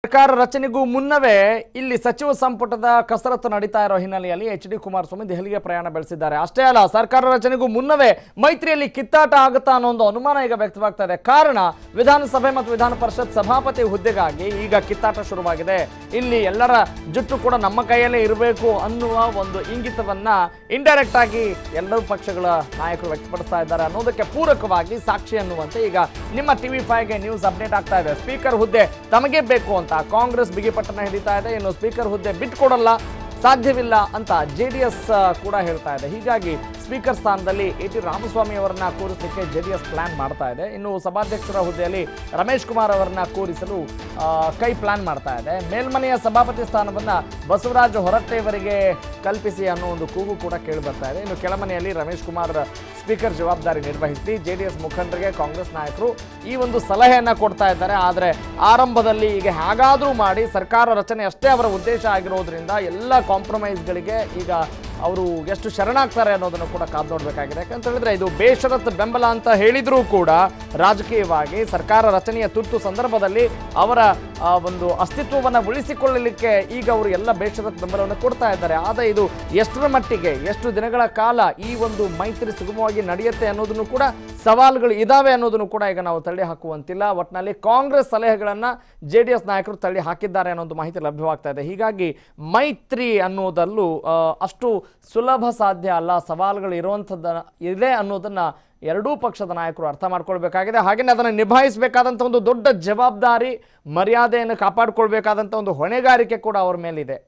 ಸರ್ಕಾರ ರಚನೆಗೂ ಮುನ್ನವೇ ಇಲ್ಲಿ ಸಚಿವ ಸಂಪುಟದ ಕಸರತ್ತು ನಡೀತಾ ಇರೋ ಹಿನ್ನೆಲೆಯಲ್ಲಿ ಎಚ್ ಡಿ ಕುಮಾರಸ್ವಾಮಿ ದೆಹಲಿಗೆ ಪ್ರಯಾಣ ಬೆಳೆಸಿದ್ದಾರೆ ಅಷ್ಟೇ ಅಲ್ಲ ಸರ್ಕಾರ ರಚನೆಗೂ ಮುನ್ನವೇ ಮೈತ್ರಿಯಲ್ಲಿ ಕಿತ್ತಾಟ ಆಗುತ್ತಾ ಅನ್ನೋ ಒಂದು ಅನುಮಾನ ಈಗ ವ್ಯಕ್ತವಾಗ್ತಾ ಇದೆ ಕಾರಣ ವಿಧಾನಸಭೆ ಮತ್ತು ವಿಧಾನ ಪರಿಷತ್ ಸಭಾಪತಿ ಹುದ್ದೆಗಾಗಿ ಈಗ ಕಿತ್ತಾಟ ಶುರುವಾಗಿದೆ ಇಲ್ಲಿ ಎಲ್ಲರ ಜುಟ್ಟು ಕೂಡ ನಮ್ಮ ಕೈಯಲ್ಲೇ ಇರಬೇಕು ಅನ್ನುವ ಒಂದು ಇಂಗಿತವನ್ನ ಇಂಡೈರೆಕ್ಟ್ ಆಗಿ ಎಲ್ಲರೂ ಪಕ್ಷಗಳ ನಾಯಕರು ವ್ಯಕ್ತಪಡಿಸ್ತಾ ಇದ್ದಾರೆ ಅನ್ನೋದಕ್ಕೆ ಪೂರಕವಾಗಿ ಸಾಕ್ಷಿ ಅನ್ನುವಂತೆ ಈಗ ನಿಮ್ಮ ಟಿವಿ ಫೈವ್ಗೆ ನ್ಯೂಸ್ ಅಪ್ಡೇಟ್ ಆಗ್ತಾ ಇದೆ ಸ್ಪೀಕರ್ ಹುದ್ದೆ ತಮಗೆ ಬೇಕು ಅಂತ ಕಾಂಗ್ರೆಸ್ ಬಿಗಿಪಟ್ಟಣ ಹಿಡಿತಾ ಇದೆ ಇನ್ನು ಸ್ಪೀಕರ್ ಹುದ್ದೆ ಬಿಟ್ಕೊಡಲ್ಲ ಸಾಧ್ಯವಿಲ್ಲ ಅಂತ ಜೆ ಡಿ ಎಸ್ ಕೂಡ ಹೇಳ್ತಾ ಇದೆ ಹೀಗಾಗಿ ಸ್ಪೀಕರ್ ಸ್ಥಾನದಲ್ಲಿ ಎ ಟಿ ರಾಮಸ್ವಾಮಿ ಅವರನ್ನ ಕೂರಿಸಲಿಕ್ಕೆ ಜೆ ಡಿ ಎಸ್ ಪ್ಲಾನ್ ಮಾಡ್ತಾ ಇದೆ ಇನ್ನು ಸಭಾಧ್ಯಕ್ಷರ ಹುದ್ದೆಯಲ್ಲಿ ರಮೇಶ್ ಕುಮಾರ್ ಅವರನ್ನ ಕೂರಿಸಲು ಆ, ಕೈ ಪ್ಲಾನ್ ಮಾಡ್ತಾ ಇದೆ ಮೇಲ್ಮನೆಯ ಸಭಾಪತಿ ಸ್ಥಾನವನ್ನ ಬಸವರಾಜ ಹೊರಟ್ಟೆಯವರಿಗೆ ಕಲ್ಪಿಸಿ ಅನ್ನೋ ಒಂದು ಕೂಗು ಕೂಡ ಕೇಳಿ ಬರ್ತಾ ಇದೆ ಇನ್ನು ಕೆಳಮನೆಯಲ್ಲಿ ರಮೇಶ್ ಕುಮಾರ್ ಸ್ಪೀಕರ್ ಜವಾಬ್ದಾರಿ ನಿರ್ವಹಿಸಿ ಜೆ ಡಿ ಎಸ್ ಮುಖಂಡರಿಗೆ ಕಾಂಗ್ರೆಸ್ ನಾಯಕರು ಈ ಒಂದು ಸಲಹೆಯನ್ನ ಕೊಡ್ತಾ ಇದ್ದಾರೆ ಆದರೆ ಆರಂಭದಲ್ಲಿ ಈಗ ಹೇಗಾದರೂ ಮಾಡಿ ಸರ್ಕಾರ ರಚನೆ ಅಷ್ಟೇ ಅವರ ಉದ್ದೇಶ ಆಗಿರೋದ್ರಿಂದ ಎಲ್ಲ ಕಾಂಪ್ರಮೈಸ್ಗಳಿಗೆ ಈಗ ಅವರು ಎಷ್ಟು ಶರಣಾಗ್ತಾರೆ ಅನ್ನೋದನ್ನು ಕೂಡ ಕಾದು ನೋಡಬೇಕಾಗಿದೆ ಯಾಕಂತ ಹೇಳಿದ್ರೆ ಇದು ಬೇಷರತ್ ಬೆಂಬಲ ಅಂತ ಹೇಳಿದರೂ ಕೂಡ ರಾಜಕೀಯವಾಗಿ ಸರ್ಕಾರ ರಚನೆಯ ತುರ್ತು ಸಂದರ್ಭದಲ್ಲಿ ಅವರ ಆ, ಒಂದು ಅಸ್ತಿತ್ವವನ್ನು ಉಳಿಸಿಕೊಳ್ಳಲಿಕ್ಕೆ ಈಗ ಅವರು ಎಲ್ಲ ಬೇಷರತ್ ಬೆಂಬಲವನ್ನು ಕೊಡ್ತಾ ಇದ್ದಾರೆ ಆದರೆ ಇದು ಎಷ್ಟರ ಮಟ್ಟಿಗೆ ಎಷ್ಟು ದಿನಗಳ ಕಾಲ ಈ ಒಂದು ಮೈತ್ರಿ ಸುಗಮವಾಗಿ ನಡೆಯುತ್ತೆ ಅನ್ನೋದನ್ನು ಕೂಡ ಸವಾಲುಗಳು ಇದಾವೆ ಅನ್ನೋದನ್ನು ಕೂಡ ಈಗ ನಾವು ತಳ್ಳಿ ಹಾಕುವಂತಿಲ್ಲ ಒಟ್ಟಿನಲ್ಲಿ ಕಾಂಗ್ರೆಸ್ ಸಲಹೆಗಳನ್ನು ಜೆ ಡಿ ಎಸ್ ನಾಯಕರು ತಳ್ಳಿ ಹಾಕಿದ್ದಾರೆ ಅನ್ನೋದು ಮಾಹಿತಿ ಲಭ್ಯವಾಗ್ತಾ ಇದೆ ಹೀಗಾಗಿ ಮೈತ್ರಿ ಅನ್ನೋದಲ್ಲೂ ಆ, ಅಷ್ಟು ಸುಲಭ ಸಾಧ್ಯ ಅಲ್ಲ ಸವಾಲುಗಳು ಇರುವಂಥದ್ದು ಇದೆ ಅನ್ನೋದನ್ನ ಎರಡೂ ಪಕ್ಷದ ನಾಯಕರು ಅರ್ಥ ಮಾಡ್ಕೊಳ್ಬೇಕಾಗಿದೆ ಹಾಗೆಯೇ ಅದನ್ನು ನಿಭಾಯಿಸಬೇಕಾದಂಥ ಒಂದು ದೊಡ್ಡ ಜವಾಬ್ದಾರಿ ಮರ್ಯಾದೆಯನ್ನು ಕಾಪಾಡಿಕೊಳ್ಬೇಕಾದಂಥ ಒಂದು ಹೊಣೆಗಾರಿಕೆ ಕೂಡ ಅವರ ಮೇಲಿದೆ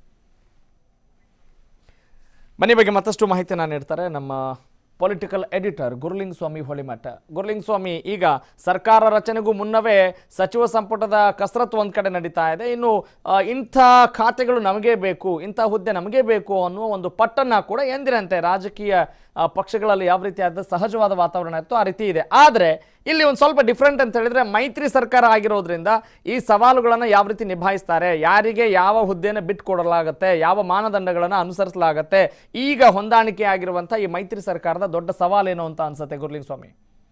ಮನೆ ಬಗ್ಗೆ ಮತ್ತಷ್ಟು ಮಾಹಿತಿಯನ್ನು ನೀಡ್ತಾರೆ ನಮ್ಮ ಪೊಲಿಟಿಕಲ್ ಎಡಿಟರ್ ಗುರುಲಿಂಗ್ ಸ್ವಾಮಿ ಹೊಳಿಮಠ ಗುರುಲಿಂಗ್ ಸ್ವಾಮಿ ಈಗ ಸರ್ಕಾರ ರಚನೆಗೂ ಮುನ್ನವೇ ಸಚಿವ ಸಂಪುಟದ ಕಸರತ್ತು ಒಂದು ಕಡೆ ನಡೀತಾ ಇದೆ ಇನ್ನು ಆ, ಇಂಥ ಖಾತೆಗಳು ನಮಗೆ ಬೇಕು ಇಂಥ ಹುದ್ದೆ ನಮಗೆ ಬೇಕು ಅನ್ನುವ ಒಂದು ಪಟ್ಟನ್ನ ಕೂಡ ಎಂದಿನಂತೆ ರಾಜಕೀಯ ಆ, ಪಕ್ಷಗಳಲ್ಲಿ ಯಾವ ರೀತಿಯಾದ ಸಹಜವಾದ ವಾತಾವರಣ ಇತ್ತು ಆ ರೀತಿ ಇದೆ ಆದರೆ ಇಲ್ಲಿ ಒಂದು ಸ್ವಲ್ಪ ಡಿಫ್ರೆಂಟ್ ಅಂತ ಹೇಳಿದ್ರೆ ಮೈತ್ರಿ ಸರ್ಕಾರ ಆಗಿರೋದ್ರಿಂದ ಈ ಸವಾಲುಗಳನ್ನು ಯಾವ ರೀತಿ ನಿಭಾಯಿಸ್ತಾರೆ ಯಾರಿಗೆ ಯಾವ ಹುದ್ದೆಯನ್ನು ಬಿಟ್ಕೊಡಲಾಗತ್ತೆ ಯಾವ ಮಾನದಂಡಗಳನ್ನು ಅನುಸರಿಸಲಾಗತ್ತೆ ಈಗ ಹೊಂದಾಣಿಕೆ ಆಗಿರುವಂಥ ಈ ಮೈತ್ರಿ ಸರ್ಕಾರದ ದೊಡ್ಡ ಸವಾಲೇನು ಅಂತ ಅನ್ಸುತ್ತೆ ಗುರ್ಲಿಂಗ್ ಸ್ವಾಮಿ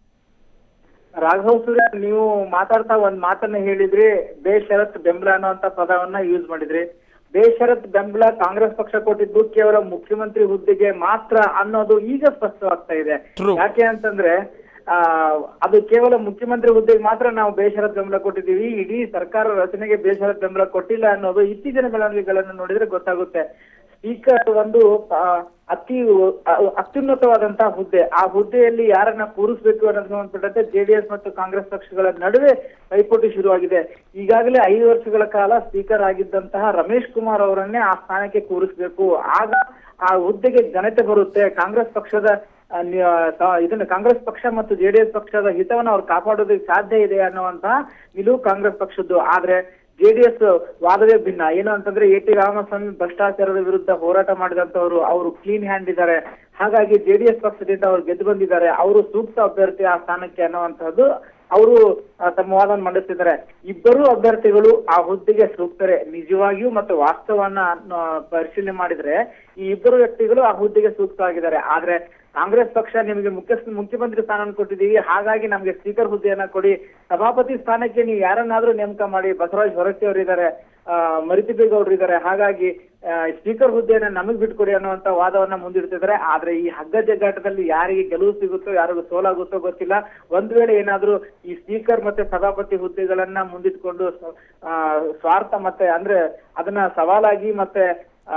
ರಾಘವ್ ಸೂರ್ಯ ನೀವು ಮಾತಾಡ್ತಾ ಒಂದ್ ಮಾತನ್ನ ಹೇಳಿದ್ರಿ ಬೇಷರತ್ ಬೆಂಬಲ ಅನ್ನುವಂತ ಪದವನ್ನ ಯೂಸ್ ಮಾಡಿದ್ರಿ ಬೇಷರತ್ ಬೆಂಬಲ ಕಾಂಗ್ರೆಸ್ ಪಕ್ಷ ಕೊಟ್ಟಿದ್ದು ಕೇವಲ ಮುಖ್ಯಮಂತ್ರಿ ಹುದ್ದೆಗೆ ಮಾತ್ರ ಅನ್ನೋದು ಈಗ ಸ್ಪಷ್ಟವಾಗ್ತಾ ಇದೆ True. ಯಾಕೆ ಅಂತಂದ್ರೆ ಆ ಅದು ಕೇವಲ ಮುಖ್ಯಮಂತ್ರಿ ಹುದ್ದೆಗೆ ಮಾತ್ರ ನಾವು ಬೇಷರತ್ ಬೆಂಬಲ ಕೊಟ್ಟಿದ್ದೀವಿ ಇಡೀ ಸರ್ಕಾರ ರಚನೆಗೆ ಬೇಷರತ್ ಬೆಂಬಲ ಕೊಟ್ಟಿಲ್ಲ ಅನ್ನೋದು ಇತ್ತೀಚಿನ ಬೆಳವಣಿಗೆಗಳನ್ನು ನೋಡಿದ್ರೆ ಗೊತ್ತಾಗುತ್ತೆ ಸ್ಪೀಕರ್ ಒಂದು ಆ, ಅತಿ ಅ- ಅತ್ಯುನ್ನತವಾದಂತಹ ಹುದ್ದೆ ಆ ಹುದ್ದೆಯಲ್ಲಿ ಯಾರನ್ನ ಕೂರಿಸ್ಬೇಕು ಅನ್ನೋದು ಸಂಬಂಧಪಟ್ಟಂತೆ ಜೆಡಿಎಸ್ ಮತ್ತು ಕಾಂಗ್ರೆಸ್ ಪಕ್ಷಗಳ ನಡುವೆ ಪೈಪೋಟಿ ಶುರುವಾಗಿದೆ ಈಗಾಗಲೇ ಐದು ವರ್ಷಗಳ ಕಾಲ ಸ್ಪೀಕರ್ ಆಗಿದ್ದಂತಹ ರಮೇಶ್ ಕುಮಾರ್ ಅವರನ್ನೇ ಆ ಸ್ಥಾನಕ್ಕೆ ಕೂರಿಸ್ಬೇಕು ಆಗ ಆ ಹುದ್ದೆಗೆ ಘನತೆ ಬರುತ್ತೆ ಕಾಂಗ್ರೆಸ್ ಪಕ್ಷದ ಆ, ನಿ- ಆ, ತ- ಇದನ್ನ ಕಾಂಗ್ರೆಸ್ ಪಕ್ಷ ಮತ್ತು ಜೆಡಿಎಸ್ ಪಕ್ಷದ ಹಿತವನ್ನು ಅವ್ರು ಕಾಪಾಡೋದಕ್ಕೆ ಸಾಧ್ಯ ಇದೆ ಅನ್ನುವಂತಹ ನಿಲುವು ಕಾಂಗ್ರೆಸ್ ಪಕ್ಷದ್ದು ಆದ್ರೆ ಜೆಡಿಎಸ್ ವಾದವೇ ಭಿನ್ನ ಏನು ಅಂತಂದ್ರೆ ಎ ಟಿ ರಾಮಸ್ವಾಮಿ ಭ್ರಷ್ಟಾಚಾರದ ವಿರುದ್ಧ ಹೋರಾಟ ಮಾಡಿದಂತವರು ಅವರು ಕ್ಲೀನ್ ಹ್ಯಾಂಡ್ ಇದ್ದಾರೆ ಹಾಗಾಗಿ ಜೆಡಿಎಸ್ ಪಕ್ಷದಿಂದ ಅವ್ರು ಗೆದ್ದು ಬಂದಿದ್ದಾರೆ ಅವರು ಸೂಕ್ತ ಅಭ್ಯರ್ಥಿ ಆ ಸ್ಥಾನಕ್ಕೆ ಅನ್ನುವಂತಹದ್ದು ಅವರು ಆ, ತಮ್ಮ ವಾದವನ್ನು ಮಂಡಿಸ್ತಿದ್ದಾರೆ ಇಬ್ಬರು ಅಭ್ಯರ್ಥಿಗಳು ಆ ಹುದ್ದೆಗೆ ಸೂಕ್ತರೆ ನಿಜವಾಗಿಯೂ ಮತ್ತು ವಾಸ್ತವನ್ನ ಆ, ಪರಿಶೀಲನೆ ಮಾಡಿದ್ರೆ ಈ ಇಬ್ಬರು ವ್ಯಕ್ತಿಗಳು ಆ ಹುದ್ದೆಗೆ ಸೂಕ್ತವಾಗಿದ್ದಾರೆ ಆದ್ರೆ ಕಾಂಗ್ರೆಸ್ ಪಕ್ಷ ನಿಮಗೆ ಮುಖ್ಯ ಮುಖ್ಯಮಂತ್ರಿ ಸ್ಥಾನವನ್ನು ಕೊಟ್ಟಿದ್ದೀವಿ ಹಾಗಾಗಿ ನಮಗೆ ಸ್ಪೀಕರ್ ಹುದ್ದೆಯನ್ನ ಕೊಡಿ ಸಭಾಪತಿ ಸ್ಥಾನಕ್ಕೆ ನೀವು ಯಾರನ್ನಾದ್ರೂ ನೇಮಕ ಮಾಡಿ ಬಸವರಾಜ್ ಹೊರಟ್ಟಿ ಅವರಿದ್ದಾರೆ ಮರಿತಿಬೇಗೌಡರು ಇದ್ದಾರೆ ಹಾಗಾಗಿ ಆ, ಸ್ಪೀಕರ್ ಹುದ್ದೆಯನ್ನ ನಮಗ್ ಬಿಟ್ಕೊಡಿ ಅನ್ನುವಂತ ವಾದವನ್ನ ಮುಂದಿಡ್ತಿದ್ದಾರೆ ಆದ್ರೆ ಈ ಹಗ್ಗ ಜಗ್ಗಾಟದಲ್ಲಿ ಯಾರಿಗೆ ಗೆಲುವು ಸಿಗುತ್ತೋ ಯಾರಿಗೂ ಸೋಲಾಗುತ್ತೋ ಗೊತ್ತಿಲ್ಲ ಒಂದ್ ವೇಳೆ ಏನಾದ್ರೂ ಈ ಸ್ಪೀಕರ್ ಮತ್ತೆ ಸಭಾಪತಿ ಹುದ್ದೆಗಳನ್ನ ಮುಂದಿಟ್ಕೊಂಡು ಸ- ಆ, ಸ್ವಾರ್ಥ ಮತ್ತೆ ಅಂದ್ರೆ ಅದನ್ನ ಸವಾಲಾಗಿ ಮತ್ತೆ ಆ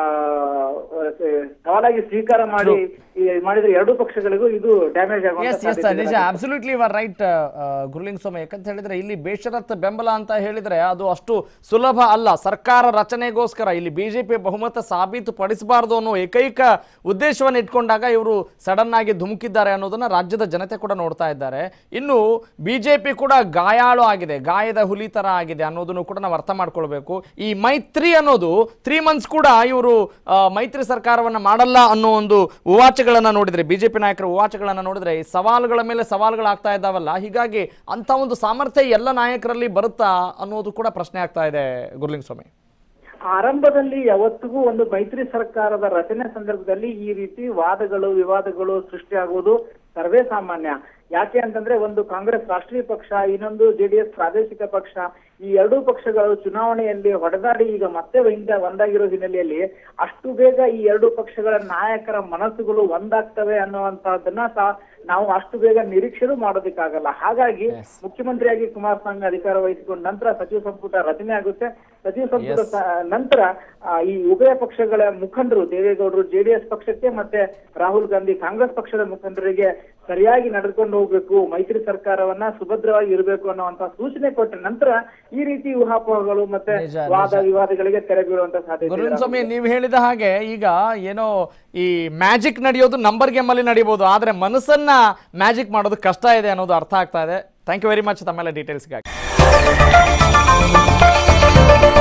ಸವಾಲಾಗಿ ಸ್ವೀಕಾರ ಮಾಡಿ ಈ ಮಾಡಿದ್ರೆ ಎರಡೂ ಪಕ್ಷಗಳಿಗೂ ಇದು ಡ್ಯಾಮೇಜ್ ಆಗುವಂತ ಎಸ್ ಎಸ್ ಸಾಧ್ಯತೆ ನಿಜ ಇದೆ. ಅಬ್ಸಲ್ಯೂಟ್ಲಿ ವರ್ ರೈಟ್ ಗುರುಲಿಂಗ್ ಸ್ವಾಮಿ ಯಾಕಂತ ಹೇಳಿದ್ರೆ ಇಲ್ಲಿ ಬೇಷರತ್ ಬೆಂಬಲ ಅಂತ ಹೇಳಿದ್ರೆ ಅದು ಅಷ್ಟು ಸುಲಭ ಅಲ್ಲ ಸರ್ಕಾರ ರಚನೆಗೋಸ್ಕರ ಇಲ್ಲಿ ಬಿಜೆಪಿ ಬಹುಮತ ಸಾಬೀತು ಪಡಿಸಬಾರದು ಅನ್ನೋ ಏಕೈಕ ಉದ್ದೇಶವನ್ನು ಇಟ್ಕೊಂಡಾಗ ಇವರು ಸಡನ್ ಆಗಿ ಧುಮುಕಿದ್ದಾರೆ ಅನ್ನೋದನ್ನ ರಾಜ್ಯದ ಜನತೆ ಕೂಡ ನೋಡ್ತಾ ಇದ್ದಾರೆ ಇನ್ನು ಬಿಜೆಪಿ ಕೂಡ ಗಾಯಾಳು ಆಗಿದೆ ಗಾಯದ ಹುಲಿ ತರ ಆಗಿದೆ ಅನ್ನೋದನ್ನು ಕೂಡ ನಾವು ಅರ್ಥ ಮಾಡ್ಕೊಳ್ಬೇಕು ಈ ಮೈತ್ರಿ ಅನ್ನೋದು ತ್ರೀ ಮಂತ್ಸ್ ಕೂಡ ಇವರು ಮೈತ್ರಿ ಸರ್ಕಾರವನ್ನ ಮಾಡಲ್ಲ ಅನ್ನೋ ಒಂದು ಉವಾಚಗಳನ್ನ ನೋಡಿದ್ರೆ ಬಿಜೆಪಿ ನಾಯಕರ ಉವಾಚಗಳನ್ನ ನೋಡಿದ್ರೆ ಈ ಸವಾಲುಗಳ ಮೇಲೆ ಸವಾಲುಗಳಾಗ್ತಾ ಇದ್ದಾವಲ್ಲ ಹೀಗಾಗಿ ಅಂತ ಒಂದು ಸಾಮರ್ಥ್ಯ ಎಲ್ಲ ನಾಯಕರಲ್ಲಿ ಬರುತ್ತಾ ಅನ್ನೋದು ಕೂಡ ಪ್ರಶ್ನೆ ಆಗ್ತಾ ಇದೆ ಗುರುಲಿಂಗ್ ಸ್ವಾಮಿ ಆರಂಭದಲ್ಲಿ ಯಾವತ್ತಿಗೂ ಒಂದು ಮೈತ್ರಿ ಸರ್ಕಾರದ ರಚನೆ ಸಂದರ್ಭದಲ್ಲಿ ಈ ರೀತಿ ವಾದಗಳು ವಿವಾದಗಳು ಸೃಷ್ಟಿಯಾಗುವುದು ಸರ್ವೇ ಸಾಮಾನ್ಯ ಯಾಕೆ ಅಂತಂದ್ರೆ ಒಂದು ಕಾಂಗ್ರೆಸ್ ರಾಷ್ಟ್ರೀಯ ಪಕ್ಷ ಇನ್ನೊಂದು ಜೆಡಿಎಸ್ ಪ್ರಾದೇಶಿಕ ಪಕ್ಷ ಈ ಎರಡೂ ಪಕ್ಷಗಳು ಚುನಾವಣೆಯಲ್ಲಿ ಹೊಡೆದಾಡಿ ಈಗ ಮತ್ತೆ ಒಂದ ಒಂದಾಗಿರೋ ಹಿನ್ನೆಲೆಯಲ್ಲಿ ಅಷ್ಟು ಬೇಗ ಈ ಎರಡು ಪಕ್ಷಗಳ ನಾಯಕರ ಮನಸ್ಸುಗಳು ಒಂದಾಗ್ತವೆ ಅನ್ನುವಂತಹದನ್ನ ಸಹ ನಾವು ಅಷ್ಟು ಬೇಗ ನಿರೀಕ್ಷೆನೂ ಮಾಡೋದಕ್ಕಾಗಲ್ಲ ಹಾಗಾಗಿ ಮುಖ್ಯಮಂತ್ರಿಯಾಗಿ ಕುಮಾರಸ್ವಾಮಿ ಅಧಿಕಾರ ವಹಿಸಿಕೊಂಡ ನಂತರ ಸಚಿವ ಸಂಪುಟ ರಚನೆ ಆಗುತ್ತೆ ಸಚಿವ ಸಂಪುಟ Yes. ಸ- ನಂತರ ಆ, ಈ ಉಭಯ ಪಕ್ಷಗಳ ಮುಖಂಡರು ದೇವೇಗೌಡರು ಜೆಡಿಎಸ್ ಪಕ್ಷಕ್ಕೆ ಮತ್ತೆ ರಾಹುಲ್ ಗಾಂಧಿ ಕಾಂಗ್ರೆಸ್ ಪಕ್ಷದ ಮುಖಂಡರಿಗೆ ಸರಿಯಾಗಿ ನಡೆದುಕೊಂಡು ಹೋಗ್ಬೇಕು ಮೈತ್ರಿ ಸರ್ಕಾರವನ್ನ ಸುಭದ್ರವಾಗಿ ಇರಬೇಕು ಅನ್ನುವಂತ ಸೂಚನೆ ಕೊಟ್ಟ ನಂತರ ಈ ರೀತಿ ಊಹಾಪೋಹಗಳು ಮತ್ತೆ ನಿಜ, ವಾದ ನಿಜ. ವಿವಾದಗಳಿಗೆ ತೆರೆ ಬೀಳುವಂತ ಸಾಧ್ಯತೆ ಇದೆ ಗುರುನ್ ಸ್ವಾಮಿ ರಾಹುಲ್. ನೀವು ಹೇಳಿದ ಹಾಗೆ ಈಗ ಏನೋ ಈ ಮ್ಯಾಜಿಕ್ ನಡೆಯೋದು ನಂಬರ್ ಗೇಮ್ ಅಲ್ಲಿ ನಡೀಬಹುದು ಆದ್ರೆ ಮನಸ್ಸನ್ನ ಮ್ಯಾಜಿಕ್ ಮಾಡೋದು ಕಷ್ಟ ಇದೆ ಅನ್ನೋದು ಅರ್ಥ ಆಗ್ತಾ ಇದೆ ಥ್ಯಾಂಕ್ ಯು ವೆರಿ ಮಚ್ ತಮ್ಮೆಲ್ಲ ಡೀಟೇಲ್ಸ್ಗಾಗಿ